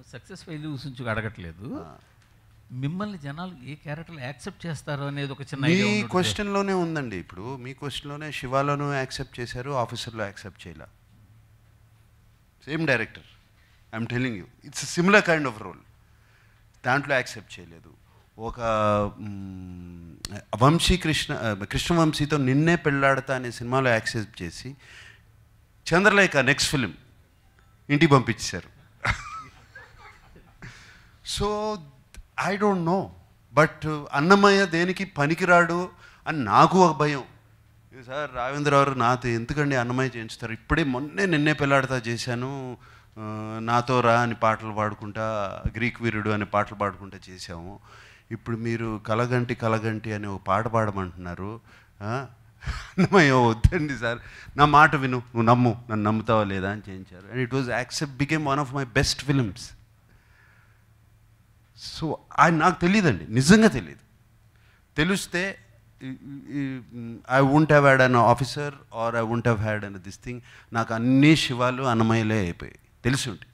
నేను success failures నుంచి అడగట్లేదు మిమ్మల్ని జనాలు ఏ క్యారెక్టర్లు యాక్సెప్ట్ చేస్తారు అనేది ఒక చిన్న మీ idea ఉంటుంది. క్వశ్చన్లోనే ఉందండి ఇప్పుడు మీ క్వశ్చన్లోనే శివాలోనూ యాక్సెప్ట్ చేశారు ఆఫీసర్లో యాక్సెప్ట్ చేయలే same director I am telling you it's similar kind of role దాంట్లో యాక్సెప్ట్ చేయలేదు ఒక మ్, వంశీ కృష్ణ ఆ, కృష్ణవంశీతో నిన్నే పెళ్ళాడతా అనే సినిమాలో యాక్సెప్ట్ చేసి చంద్రలేఖ నెక్స్ట్ ఫిలిం ఇంటికి పంపించారు so I don't know but Annamayya దేనికి పనికిరాడు అని నాకు ఒక భయం ఇది సార్ రావేంద్రరావు నాతో ఎందుకండి అన్నమయ్య చేయించుతారు ఇప్పుడే మొన్నే నిన్నే పెళ్ళాడతా చేశాను ఆ, నాతో రా అని పాటలు పాడుకుంటా గ్రీక్ వీరుడు అనే పాటలు పాడుకుంటా చేశాము ఇప్పుడు మీరు కలగంటి కలగంటి అని ఒక పాట పాడమంటున్నారు ఆ? అన్నమయ్య వద్దండి సార్ నా మాట విను నువ్వు నమ్ము నన్ను నమ్ముతావా లేదా అని చేయించారు and it was accept became one of my best films so ఆయన నాకు తెలియదండి నిజంగా తెలియదు తెలిస్తే I won't have had an officer or I won't have had an this thing నాకు అన్ని శివాలు అన్నమయ్యలే అయిపోయాయి తెలిసి ఉంటే